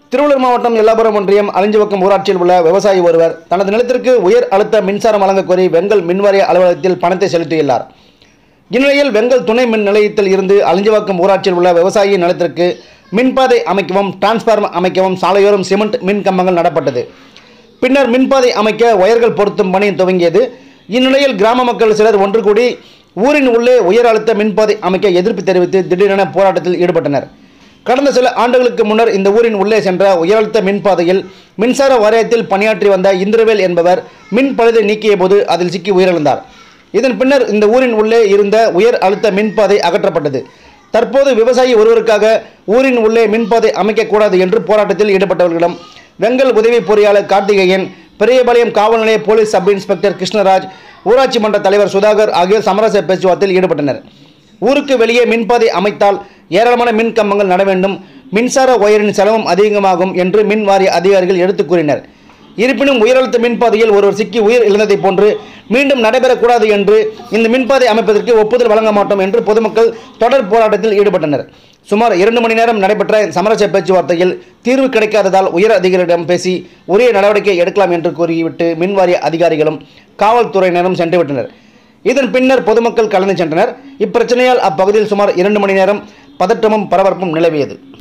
திருவள்ளூர் மாவட்டம் எல்லாபுரம் ஒன்றியம் அலிஞ்சவக்கம் ஊராட்சியில் உள்ள விவசாயி ஒருவர் தனது நிலத்திற்கு உயர் அழுத்த மின்சாரம் வழங்கக் கோரி வெங்கல் மின்வாரிய அலுவலகத்தில் பணத்தை செலுத்தியுள்ளார் இந்நிலையில் வெங்கல் துணை மின் நிலையத்தில் இருந்து அலிஞ்சவாக்கம் ஊராட்சியில் உள்ள விவசாயி நிலத்திற்கு மின்பாதை அமைக்கவும் டிரான்ஸ்பார்மர் அமைக்கவும் சாலையோரம் சிமெண்ட் மின் கம்பங்கள் நடப்பட்டது பின்னர் மின்பாதை அமைக்க ஒயர்கள் பொருத்தும் பணி துவங்கியது இந்நிலையில் கிராம மக்கள் சிலர் ஒன்று கூடி ஊரின் உள்ளே உயர் அழுத்த மின்பாதை அமைக்க எதிர்ப்பு தெரிவித்து திடீரென போராட்டத்தில் ஈடுபட்டனர் கடந்த சில ஆண்டுகளுக்கு முன்னர் இந்த ஊரின் உள்ளே சென்ற உயரழுத்த மின்பாதையில் மின்சார வாரியத்தில் பணியாற்றி வந்த இந்திரவேல் என்பவர் மின் பழுதை நீக்கிய போது அதில் சிக்கி உயிரிழந்தார் இதன் பின்னர் இந்த ஊரின் உள்ளே இருந்த உயர் அழுத்த மின்பாதை அகற்றப்பட்டது தற்போது விவசாயி ஒருவருக்காக ஊரின் உள்ளே மின்பாதை அமைக்கக்கூடாது என்று போராட்டத்தில் ஈடுபட்டவர்களிடம் வெங்கல் உதவி பொறியாளர் கார்த்திகேயன் பெரியபாளையம் காவல் நிலைய போலீஸ் சப் இன்ஸ்பெக்டர் கிருஷ்ணராஜ் ஊராட்சி மன்ற தலைவர் சுதாகர் ஆகியோர் சமரச பேச்சுவார்த்தையில் ஈடுபட்டனர் ஊருக்கு வெளியே மின்பாதை அமைத்தால் ஏராளமான மின் கம்பங்கள் நட வேண்டும் மின்சார ஒயரின் செலவும் அதிகமாகும் என்று மின் வாரிய அதிகாரிகள் எடுத்துக் கூறினர் இருப்பினும் உயரழுத்த மின்பாதையில் ஒருவர் சிக்கி உயிர் இழந்ததைப் போன்று மீண்டும் நடைபெறக்கூடாது என்று இந்த மின்பாதை அமைப்பதற்கு ஒப்புதல் வழங்க மாட்டோம் என்று பொதுமக்கள் தொடர் போராட்டத்தில் ஈடுபட்டனர் சுமார் இரண்டு மணி நேரம் நடைபெற்ற சமரச பேச்சுவார்த்தையில் தீர்வு கிடைக்காததால் உயர் அதிகாரியிடம் பேசி உரிய நடவடிக்கை எடுக்கலாம் என்று கூறிவிட்டு மின்வாரிய அதிகாரிகளும் காவல்துறையினரும் சென்றுவிட்டனர் இதன் பின்னர் பொதுமக்கள் கலந்து சென்றனர் இப்பிரச்சனையால் அப்பகுதியில் சுமார் இரண்டு மணி நேரம் பதற்றமும் பரபரப்பும் நிலவியது